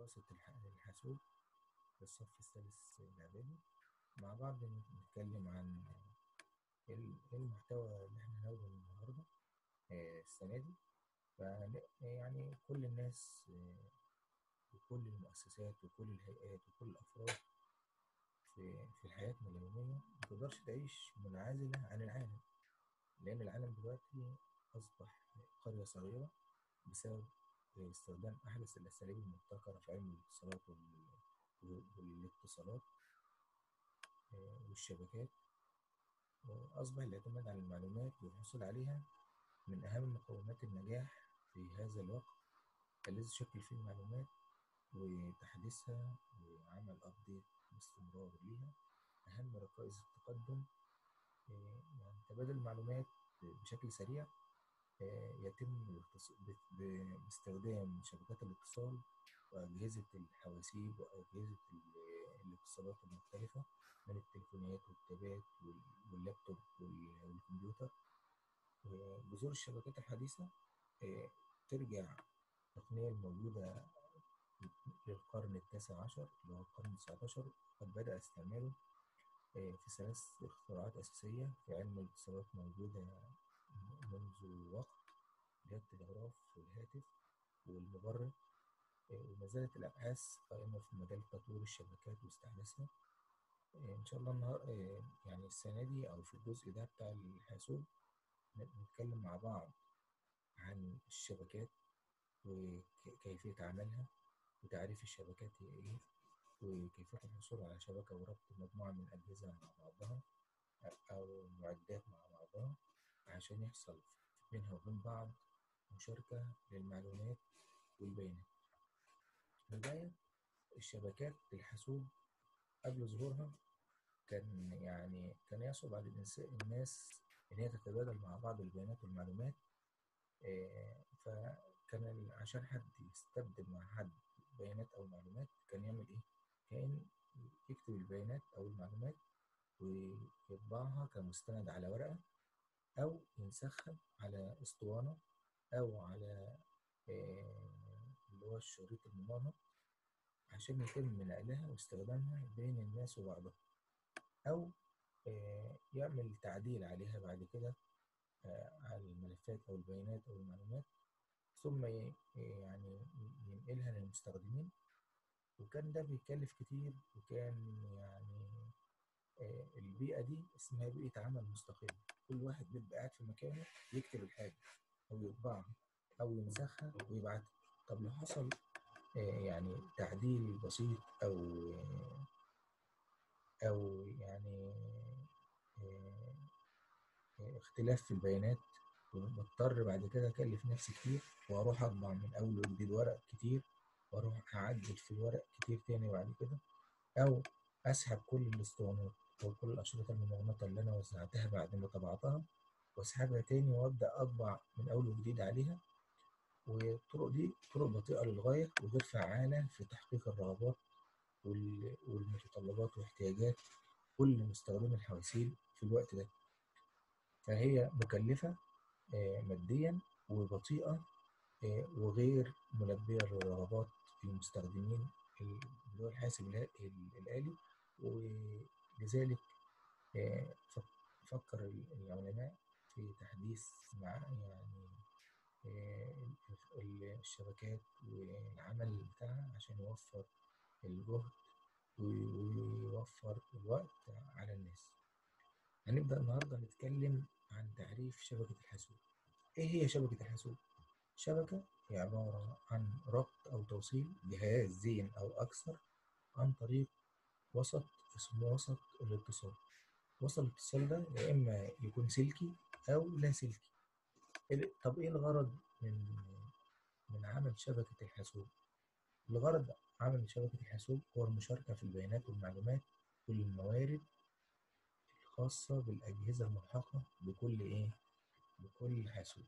دراسة الح- الحاسوب في الصف الثالث الإعدادي مع بعض نتكلم عن إيه ال- إيه المحتوى اللي احنا هناخده النهاردة آه، السنة دي فن- يعني كل الناس آه، وكل المؤسسات وكل الهيئات وكل الأفراد في في حياتنا اليومية ما تقدرش تعيش منعزلة عن العالم لأن العالم دلوقتي أصبح قرية صغيرة بسبب استخدام أحدث الأساليب المبتكرة في علم الاتصالات وال- والاتصالات آه، والشبكات وأصبح الاعتماد على المعلومات والحصول عليها من أهم مقومات النجاح في هذا الوقت الذي تشكل فيه المعلومات وتحديثها وعمل أبديت باستمرار ليها أهم ركائز التقدم آه، يعني تبادل المعلومات بشكل سريع آه، يتم الاختص- ب- ب- باستخدام شبكات الاتصال وأجهزة الحواسيب وأجهزة ال- الاتصالات المختلفة من التليفونات والتابات وال- واللابتوب وال- والكمبيوتر آه، جذور الشبكات الحديثة آه، ترجع التقنية الموجودة للقرن التاسع عشر اللي هو القرن التسعة عشر قد بدأ استعماله آه، في ثلاث اختراعات أساسية في علم الاتصالات موجودة منذ وقت اللي هي التلغراف والهاتف والمبرد آه، وما زالت الأبحاث قائمة في مجال تطوير الشبكات واستحداثها آه، إن شاء الله النهار آه، يعني السنة دي أو في الجزء ده بتاع الحاسوب ن- نتكلم مع بعض عن الشبكات وكيفية عملها وتعريف الشبكات هي إيه وكيفية الحصول على شبكة وربط مجموعة من الأجهزة مع بعضها أو معدات مع بعضها عشان يحصل بينها وبين بعض مشاركة للمعلومات والبيانات. بداية الشبكات الحاسوب قبل ظهورها كان يعني كان يصعب على الإنس- الناس إن هي تتبادل مع بعض البيانات والمعلومات آه، فكان ال- عشان حد يستبدل مع حد بيانات أو معلومات كان يعمل إيه؟ كان يكتب البيانات أو المعلومات ويطبعها كمستند على ورقة أو ينسخها على أسطوانة أو على آه، اللي هو الشريط الممرض عشان يتم نقلها واستخدامها بين الناس وبعضها أو آه، يعمل تعديل عليها بعد كده آه، على الملفات أو البيانات أو المعلومات ثم ي- يعني ينقلها للمستخدمين وكان ده بيكلف كتير وكان يعني آه، البيئة دي اسمها بيئة عمل مستقلة كل واحد بيبقى قاعد في مكانه يكتب الحاجة أو يطبعها أو ينسخها ويبعتها طب لو حصل آه، يعني تعديل بسيط أو آه، أو يعني آه، آه، اختلاف في البيانات وبضطر بعد كده أكلف نفسي كتير وأروح أطبع من أول وجديد ورق كتير وأروح أعدل في الورق كتير تاني بعد كده أو أسحب كل الأسطوانات أو كل الأشرطة الممغنطة اللي أنا وزعتها بعد ما طبعتها وأسحبها تاني وأبدأ أطبع من أول وجديد عليها والطرق دي طرق بطيئة للغاية وغير فعالة في تحقيق الرغبات وال- والمتطلبات واحتياجات كل مستخدمي الحواسيب في الوقت ده فهي مكلفة آه، ماديا وبطيئة آه، وغير ملبية لرغبات المستخدمين اللي هو الحاسب الها- الآلي ولذلك آه، فك- فكر العلماء في تحديث مع يعني آه، ال- الشبكات والعمل بتاعها عشان يوفر الجهد ويوفر الوقت على الناس هنبدأ النهاردة نتكلم عن تعريف شبكة الحاسوب إيه هي شبكة الحاسوب؟ شبكة هي عبارة عن ربط أو توصيل جهازين أو أكثر عن طريق وسط اسمه وسط الاتصال وسط الاتصال ده يا إما يكون سلكي أو لا سلكي ال- طب إيه الغرض من من عمل شبكة الحاسوب؟ الغرض عمل شبكة الحاسوب هو المشاركة في البيانات والمعلومات والموارد الخاصة بالأجهزة الملحقة بكل إيه؟ بكل حاسوب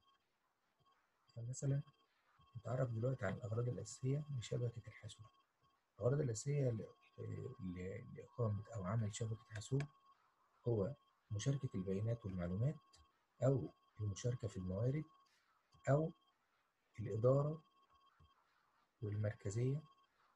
فمثلا نتعرف دلوقتي على الأغراض الأساسية لشبكة الحاسوب الأغراض الأساسية ل- ل- لإقامة أو عمل شبكة حاسوب هو مشاركة البيانات والمعلومات أو المشاركة في الموارد أو الإدارة والمركزية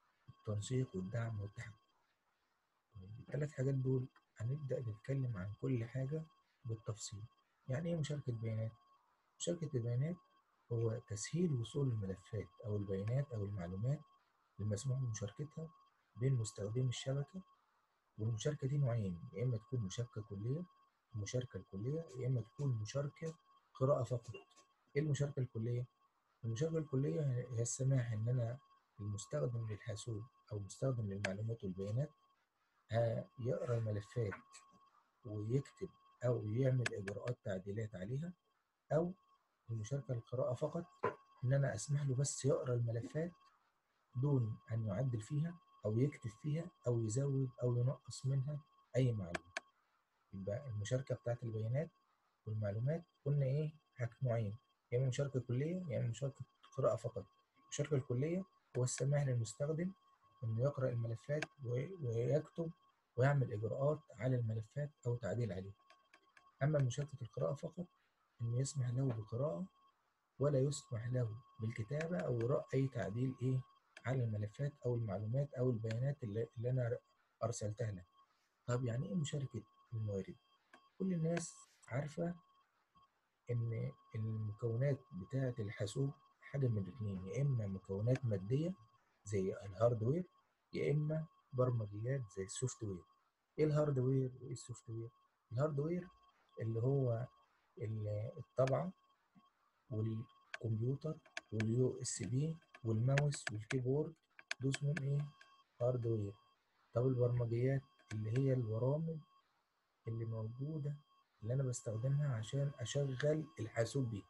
والتنسيق والدعم والتحكم الثلاث حاجات دول هنبدأ نتكلم عن كل حاجة بالتفصيل يعني ايه مشاركة بيانات؟ مشاركة البيانات هو تسهيل وصول الملفات أو البيانات أو المعلومات المسموح بمشاركتها بين مستخدمي الشبكة والمشاركة دي نوعين يا إما تكون مشاركة كلية المشاركة الكلية يا إما تكون مشاركة قراءة فقط إيه المشاركة الكلية؟ المشاركة الكلية هي السماح إن أنا المستخدم للحاسوب أو مستخدم للمعلومات والبيانات يقرأ الملفات ويكتب أو يعمل إجراءات تعديلات عليها أو المشاركة القراءة فقط إن أنا أسمح له بس يقرأ الملفات دون أن يعدل فيها أو يكتب فيها أو يزود أو ينقص منها أي معلومة يبقى المشاركة بتاعت البيانات والمعلومات قلنا إيه حاجة نوعين يا إما مشاركة كلية يا إما مشاركة قراءة فقط المشاركة الكلية هو السماح للمستخدم إنه يقرأ الملفات ويكتب ويعمل إجراءات على الملفات أو تعديل عليها أما مشاركة القراءة فقط إنه يسمح له بالقراءة ولا يسمح له بالكتابة أو إجراء أي تعديل إيه على الملفات أو المعلومات أو البيانات اللي, اللي أنا أرسلتها له. طب يعني إيه مشاركة الموارد؟ كل الناس عارفة إن المكونات بتاعة الحاسوب حاجة من الاتنين يا إما مكونات مادية زي الهاردوير يا إما برمجيات زي السوفت وير. إيه الهاردوير وإيه السوفت وير؟ الهاردوير اللي هو الطبعة والكمبيوتر واليو اس بي والماوس والكيبورد دول اسمهم ايه هاردوير طب البرمجيات اللي هي البرامج اللي موجودة اللي انا بستخدمها عشان اشغل الحاسوب بيه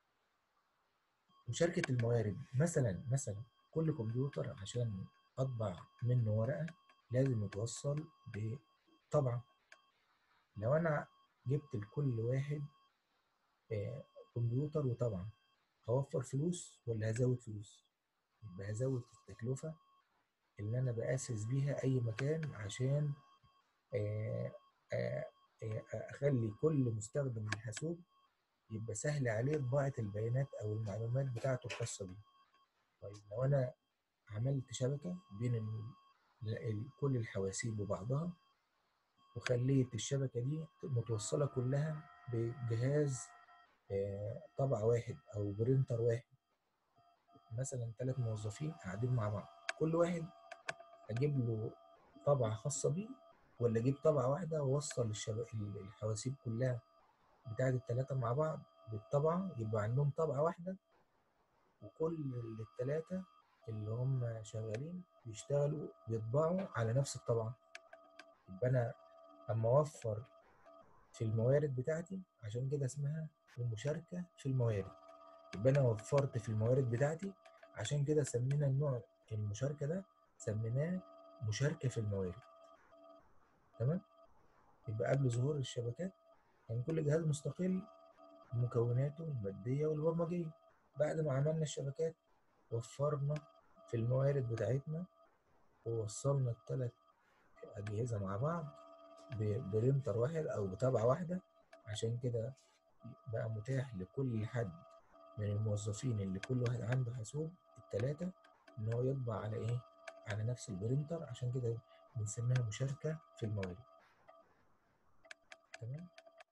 مشاركة الموارد مثلا مثلا كل كمبيوتر عشان اطبع منه ورقة لازم يتوصل بطبعة لو انا جبت لكل واحد آه كمبيوتر وطبعا هوفر فلوس ولا هزود فلوس يبقى هزود التكلفة اللي أنا بأسس بيها أي مكان عشان آه آه أخلي كل مستخدم للحاسوب يبقى سهل عليه طباعة البيانات أو المعلومات بتاعته الخاصة بيه طيب لو أنا عملت شبكة بين ال كل الحواسيب وبعضها وخليت الشبكة دي متوصلة كلها بجهاز طبع واحد او برينتر واحد مثلا ثلاث موظفين قاعدين مع بعض كل واحد اجيب له طبعه خاصه بيه ولا اجيب طبعه واحده واوصل الشب... الحواسيب كلها بتاعت الثلاثه مع بعض بالطبعه يبقى عندهم طبعه واحده وكل الثلاثه اللي هم شغالين بيشتغلوا بيطبعوا على نفس الطبعه يبقى انا اما اوفر في الموارد بتاعتي عشان كده اسمها المشاركة في الموارد يبقى أنا وفرت في الموارد بتاعتي عشان كده سمينا النوع المشاركة ده سميناه مشاركة في الموارد تمام يبقى قبل ظهور الشبكات كان كل جهاز مستقل بمكوناته المادية والبرمجية بعد ما عملنا الشبكات وفرنا في الموارد بتاعتنا ووصلنا الثلاث أجهزة مع بعض برينتر واحد أو بطبعة واحدة عشان كده بقى متاح لكل حد من الموظفين اللي كل واحد عنده حاسوب التلاتة إن هو يطبع على إيه؟ على نفس البرينتر عشان كده بنسميها مشاركة في الموارد. تمام؟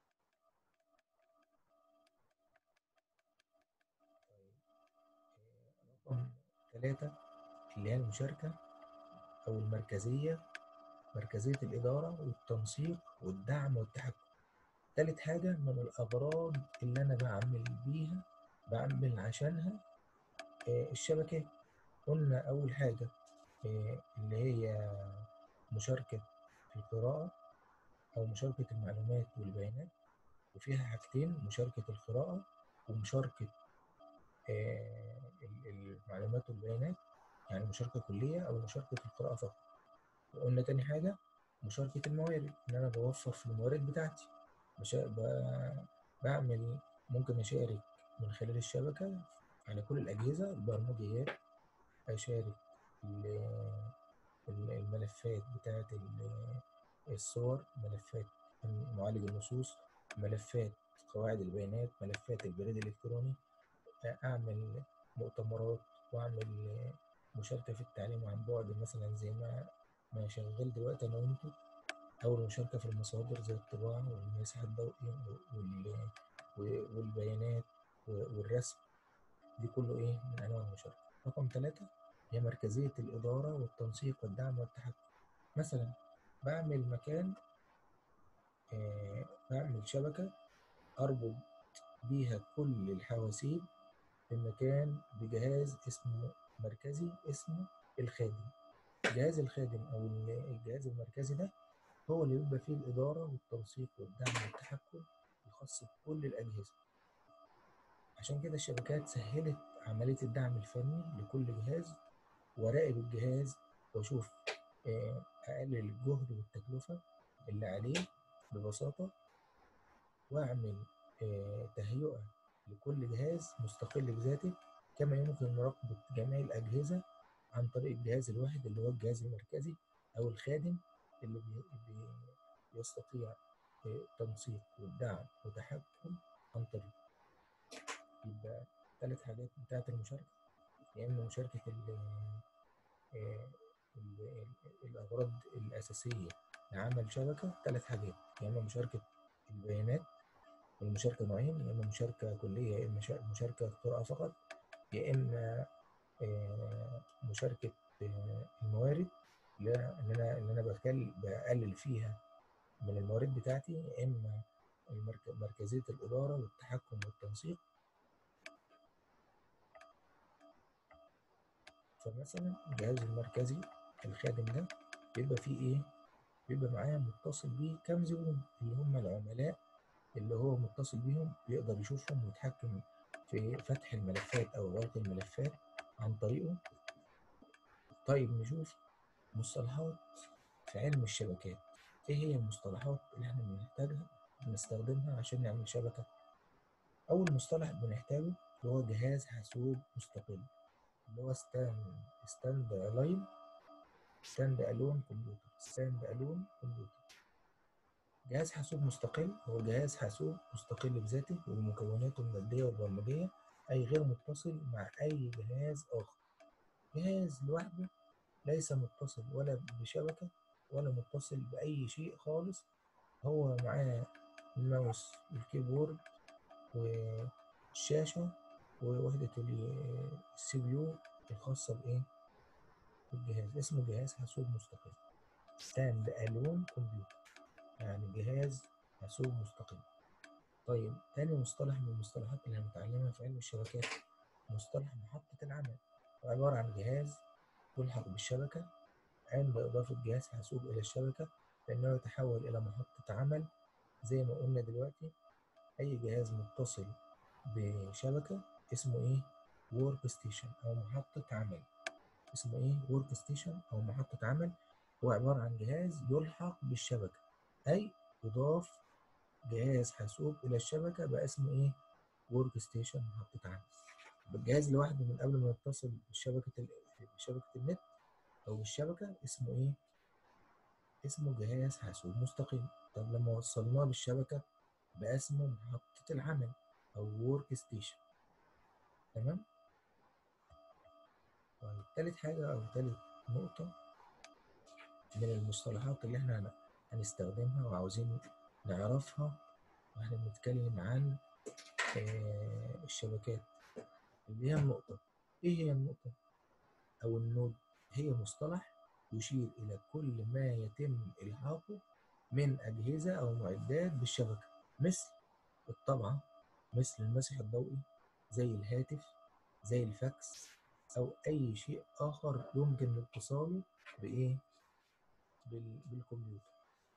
رقم تلاتة اللي هي المشاركة أو المركزية مركزية الإدارة والتنسيق والدعم والتحكم. تالت حاجة من الأغراض اللي أنا بعمل بيها بعمل عشانها آه الشبكات قلنا أول حاجة آه اللي هي مشاركة القراءة أو مشاركة المعلومات والبيانات وفيها حاجتين مشاركة القراءة ومشاركة آه المعلومات والبيانات يعني مشاركة كلية أو مشاركة القراءة فقط وقلنا تاني حاجة مشاركة الموارد إن أنا بوفر في الموارد بتاعتي بعمل ممكن أشارك من خلال الشبكة على كل الأجهزة البرمجيات أشارك الملفات بتاعة الصور ملفات معالج النصوص ملفات قواعد البيانات ملفات البريد الإلكتروني أعمل مؤتمرات وأعمل مشاركة في التعليم عن بعد مثلا زي ما ما شغال دلوقتي أنا وأنتوا أو المشاركة في المصادر زي الطباعة والمسح الضوئي وال- و- والبيانات و- والرسم دي كله إيه من أنواع المشاركة رقم ثلاثة هي مركزية الإدارة والتنسيق والدعم والتحكم مثلا بعمل مكان آه، بعمل شبكة أربط بيها كل الحواسيب في مكان بجهاز اسمه مركزي اسمه الخادم جهاز الخادم أو الجهاز المركزي ده هو اللي بيبقى فيه الإدارة والتنسيق والدعم والتحكم الخاص بكل الأجهزة عشان كده الشبكات سهلت عملية الدعم الفني لكل جهاز وراقب الجهاز وأشوف آه، أقلل الجهد والتكلفة اللي عليه ببساطة وأعمل آه، تهيئة لكل جهاز مستقل بذاته كما يمكن مراقبة جميع الأجهزة عن طريق الجهاز الواحد اللي هو الجهاز المركزي أو الخادم اللي بي بي يستطيع آه، تنسيق والدعم وتحكم عن طريق يبقى ثلاث حاجات بتاعة المشاركة يا إما مشاركة ال آه، ال- ال- الأغراض الأساسية لعمل شبكة ثلاث حاجات يا إما مشاركة البيانات والمشاركة نوعين يا إما مشاركة كلية يا إما شا- مشاركة قراءة فقط يا إما آه، مشاركة آه، الموارد لا إن أنا إن أنا بكل- بقلل فيها من الموارد بتاعتي يا إما المرك- مركزية الإدارة والتحكم والتنسيق فمثلا الجهاز المركزي الخادم ده بيبقى فيه إيه؟ بيبقى معاه متصل بيه كام زبون اللي هم العملاء اللي هو متصل بيهم بيقدر يشوفهم ويتحكم في فتح الملفات أو غلق الملفات عن طريقه طيب نشوف مصطلحات في علم الشبكات ايه هي المصطلحات اللي احنا بنحتاجها بنستخدمها عشان نعمل شبكة أول مصطلح بنحتاجه اللي هو جهاز حاسوب مستقل اللي هو ستاند ستاند لاين ستاند ألون كمبيوتر ستاند ألون كمبيوتر جهاز حاسوب مستقل هو جهاز حاسوب مستقل بذاته وبمكوناته المادية والبرمجية أي غير متصل مع أي جهاز آخر جهاز لوحده ليس متصل ولا بشبكة ولا متصل بأي شيء خالص هو معاه الماوس والكيبورد والشاشة ووحدة السي بي يو الخاصة بإيه؟ بالجهاز اسمه جهاز حاسوب مستقل ستاند ألون كمبيوتر يعني جهاز حاسوب مستقل طيب تاني مصطلح من المصطلحات اللي هنتعلمها في علم الشبكات مصطلح محطة العمل عبارة عن جهاز يلحق بالشبكة عند إضافة جهاز حاسوب إلى الشبكة فإنه يتحول إلى محطة عمل زي ما قلنا دلوقتي أي جهاز متصل بشبكة اسمه إيه؟ ورك ستيشن أو محطة عمل اسمه إيه؟ ورك ستيشن أو محطة عمل هو عبارة عن جهاز يلحق بالشبكة أي يضاف جهاز حاسوب إلى الشبكة بقى اسمه إيه؟ ورك ستيشن محطة عمل الجهاز لوحده من قبل ما يتصل بشبكة ال- بشبكة النت أو بالشبكة اسمه إيه؟ اسمه جهاز حاسوب مستقل طب لما وصلناه بالشبكة بقى اسمه محطة العمل أو ورك ستيشن تمام؟ طيب تالت حاجة أو تالت نقطة من المصطلحات اللي احنا هن- هنستخدمها وعاوزين نعرفها واحنا بنتكلم عن آه، الشبكات اللي هي النقطة ايه هي النقطة او النود هي مصطلح يشير الى كل ما يتم الحاقه من اجهزة او معدات بالشبكة مثل الطبعة مثل المسح الضوئي زي الهاتف زي الفاكس او اي شيء اخر يمكن اتصاله بايه بال- بالكمبيوتر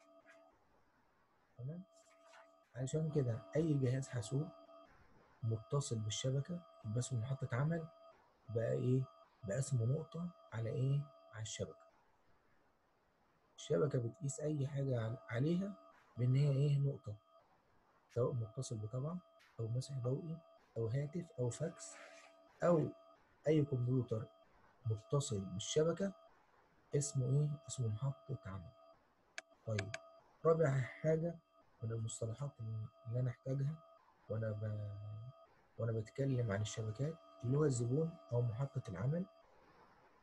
تمام عشان كده اي جهاز حاسوب متصل بالشبكة يبقى اسمه محطة عمل بقى ايه بقى اسمه نقطة على ايه على الشبكة الشبكة بتقيس اي حاجة عل- عليها بان هي ايه نقطة سواء متصل بطبعة او مسح ضوئي او هاتف او فاكس او اي كمبيوتر متصل بالشبكة اسمه ايه اسمه محطة عمل طيب رابع حاجة من المصطلحات اللي انا احتاجها وانا ب... وانا بتكلم عن الشبكات اللي هو الزبون او محطة العمل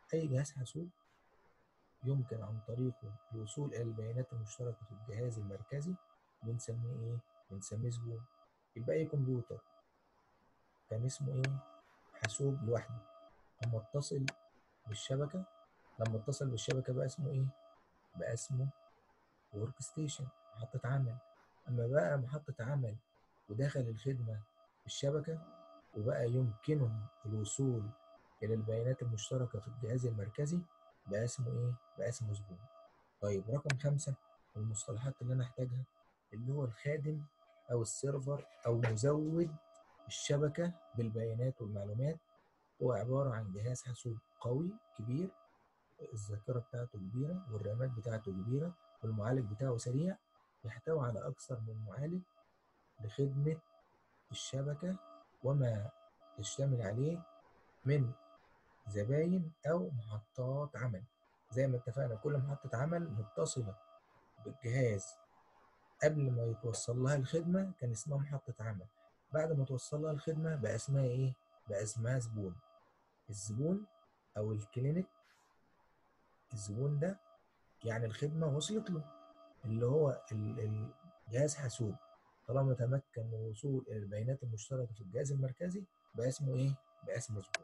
أي جهاز حاسوب يمكن عن طريقه الوصول إلى البيانات المشتركة في الجهاز المركزي بنسميه إيه؟ بنسميه زبون يبقى أي كمبيوتر كان اسمه إيه؟ حاسوب لوحده أما اتصل بالشبكة لما اتصل بالشبكة بقى اسمه إيه؟ بقى اسمه ورك ستيشن محطة عمل أما بقى محطة عمل ودخل الخدمة في الشبكة وبقى يمكنه الوصول إلى البيانات المشتركة في الجهاز المركزي بقى اسمه إيه؟ بقى اسمه زبون. طيب رقم خمسة المصطلحات اللي أنا أحتاجها اللي هو الخادم أو السيرفر أو مزود الشبكة بالبيانات والمعلومات هو عبارة عن جهاز حاسوب قوي كبير الذاكرة بتاعته كبيرة والرامات بتاعته كبيرة والمعالج بتاعه سريع يحتوي على أكثر من معالج لخدمة الشبكة وما يشتمل عليه من زباين أو محطات عمل زي ما اتفقنا كل محطة عمل متصلة بالجهاز قبل ما يتوصل لها الخدمة كان اسمها محطة عمل بعد ما توصل لها الخدمة بقى اسمها إيه؟ بقى اسمها زبون الزبون أو الكلينيك الزبون ده يعني الخدمة وصلت له اللي هو الجهاز حاسوب طالما تمكن من الوصول إلى البيانات المشتركة في الجهاز المركزي بقى اسمه إيه؟ بقى اسمه زبون.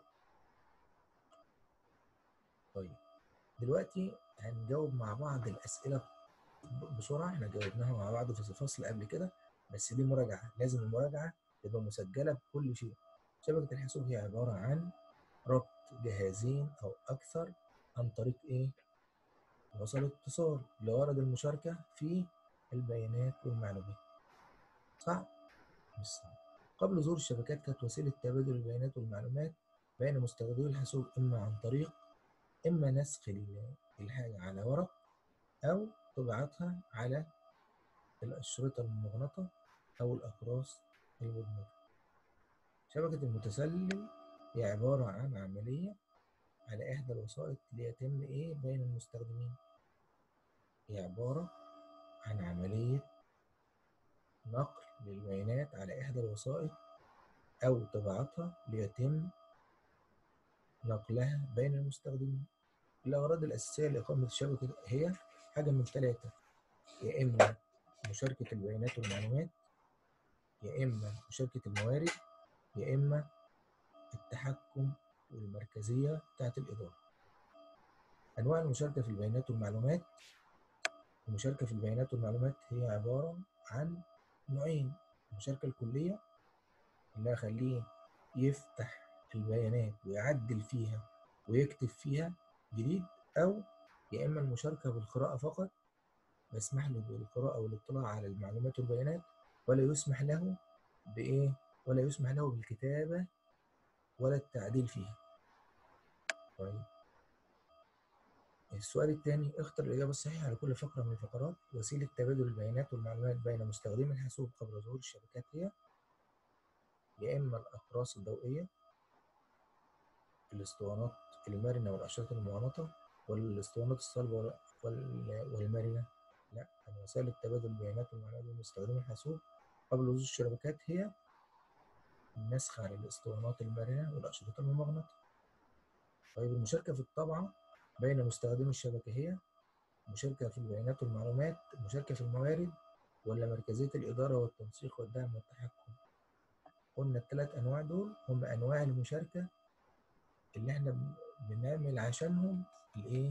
طيب دلوقتي هنجاوب مع بعض الأسئلة بسرعة احنا جاوبناها مع بعض في الفصل قبل كده بس دي مراجعة لازم المراجعة تبقى مسجلة بكل شيء. شبكة الحاسوب هي عبارة عن ربط جهازين أو أكثر عن طريق إيه؟ وصل اتصال لغرض المشاركة في البيانات والمعلومات. صعب؟ مش صعب. قبل ظهور الشبكات كانت وسيلة تبادل البيانات والمعلومات بين مستخدمي الحاسوب إما عن طريق إما نسخ الحاجة على ورق أو طباعتها على الأشرطة الممغنطة أو الأقراص المدمجة. شبكة المتسلل هي عبارة عن عملية على إحدى الوسائط ليتم إيه بين المستخدمين. هي عبارة عن عملية نقل للبيانات على إحدى الوسائط أو طباعتها ليتم نقلها بين المستخدمين. الأغراض الأساسية لإقامة الشبكة هي حاجة من ثلاثة يا إما مشاركة البيانات والمعلومات يا إما مشاركة الموارد يا إما التحكم والمركزية بتاعت الإدارة. أنواع المشاركة في البيانات والمعلومات المشاركة في البيانات والمعلومات هي عبارة عن نوعين المشاركة الكلية اللي هخليه يفتح البيانات ويعدل فيها ويكتب فيها جديد أو يا إما المشاركة بالقراءة فقط بسمح له بالقراءة والاطلاع على المعلومات والبيانات ولا يسمح له بإيه؟ ولا يسمح له بالكتابة ولا التعديل فيها. طيب السؤال الثاني اختر الإجابة الصحيحة لكل فقرة من الفقرات وسيلة تبادل البيانات والمعلومات بين مستخدمي الحاسوب قبل ظهور الشبكات هي يا إما الأقراص الضوئية الاسطوانات المرنة والأشرطة المغناطة ولا الاسطوانات الصلبة والمرنة لا وسائل تبادل البيانات والمعلومات بين مستخدمي الحاسوب قبل ظهور الشبكات هي النسخ على الاسطوانات المرنة والأشرطة المغناطة طيب المشاركة في الطبعة بين مستخدمي الشبكة هي مشاركة في البيانات والمعلومات مشاركة في الموارد ولا مركزية الإدارة والتنسيق والدعم والتحكم قلنا الثلاث أنواع دول هم أنواع المشاركة اللي احنا بنعمل عشانهم الايه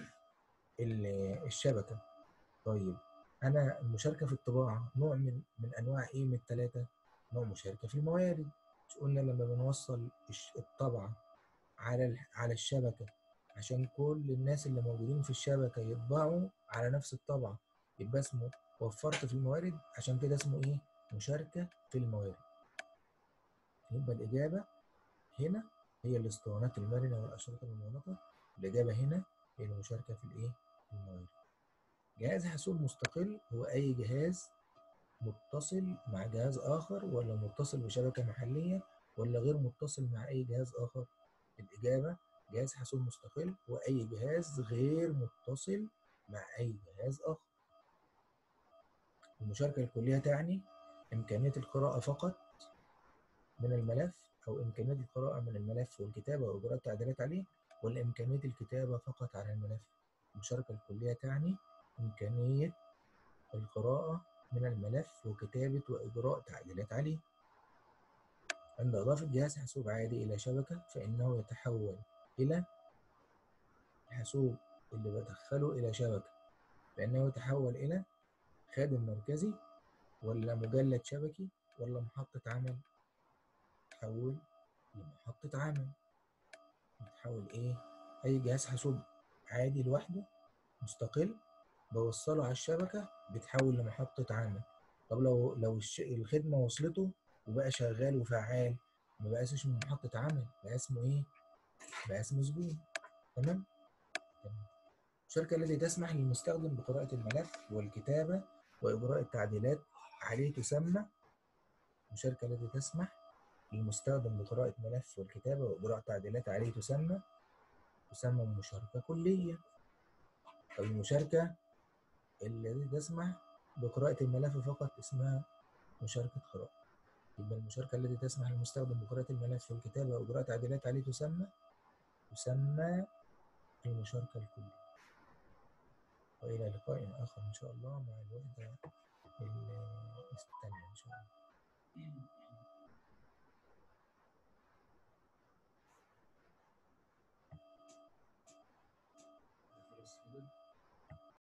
الشبكة طيب أنا المشاركة في الطباعة نوع من من أنواع إيه من الثلاثة نوع مشاركة في الموارد مش قلنا لما بنوصل الطبعة على على الشبكة عشان كل الناس اللي موجودين في الشبكة يطبعوا على نفس الطبعة يبقى اسمه وفرت في الموارد عشان كده اسمه ايه مشاركة في الموارد يبقى الإجابة هنا هي الاسطوانات المرنة والأشرطة المغناطة الإجابة هنا هي المشاركة في الإيه الموارد جهاز حاسوب مستقل هو أي جهاز متصل مع جهاز آخر ولا متصل بشبكة محلية ولا غير متصل مع أي جهاز آخر الإجابة جهاز حاسوب مستقل هو أي جهاز غير متصل مع أي جهاز آخر. المشاركة الكلية تعني إمكانية القراءة فقط من الملف أو إمكانية القراءة من الملف والكتابة وإجراء التعديلات عليه ولا إمكانية الكتابة فقط على الملف المشاركة الكلية تعني إمكانية القراءة من الملف وكتابة وإجراء تعديلات عليه عند إضافة جهاز حاسوب عادي إلى شبكة فإنه يتحول إلى الحاسوب اللي بدخله إلى شبكة فإنه يتحول إلى خادم مركزي ولا مجلد شبكي ولا محطة عمل تحول لمحطة عمل بتحول إيه أي جهاز حاسوب عادي لوحده مستقل بوصله على الشبكة بيتحول لمحطة عمل طب لو لو الش- الخدمة وصلته وبقى شغال وفعال ما بقاش اسمه محطة عمل بقى اسمه ايه؟ بقى اسمه زبون تمام؟ تمام الشركة التي تسمح للمستخدم بقراءة الملف والكتابة وإجراء التعديلات عليه تسمى الشركة التي تسمح للمستخدم بقراءة ملف والكتابة وإجراء تعديلات عليه تسمى تسمى مشاركة كلية طب المشاركة التي تسمح بقراءة الملف فقط اسمها مشاركة قراءة يبقى المشاركة التي تسمح للمستخدم بقراءة الملف والكتابة وإجراء تعديلات عليه تسمى تسمى المشاركة الكلية وإلى لقاء آخر إن شاء الله مع الوحدة الثانية إن شاء الله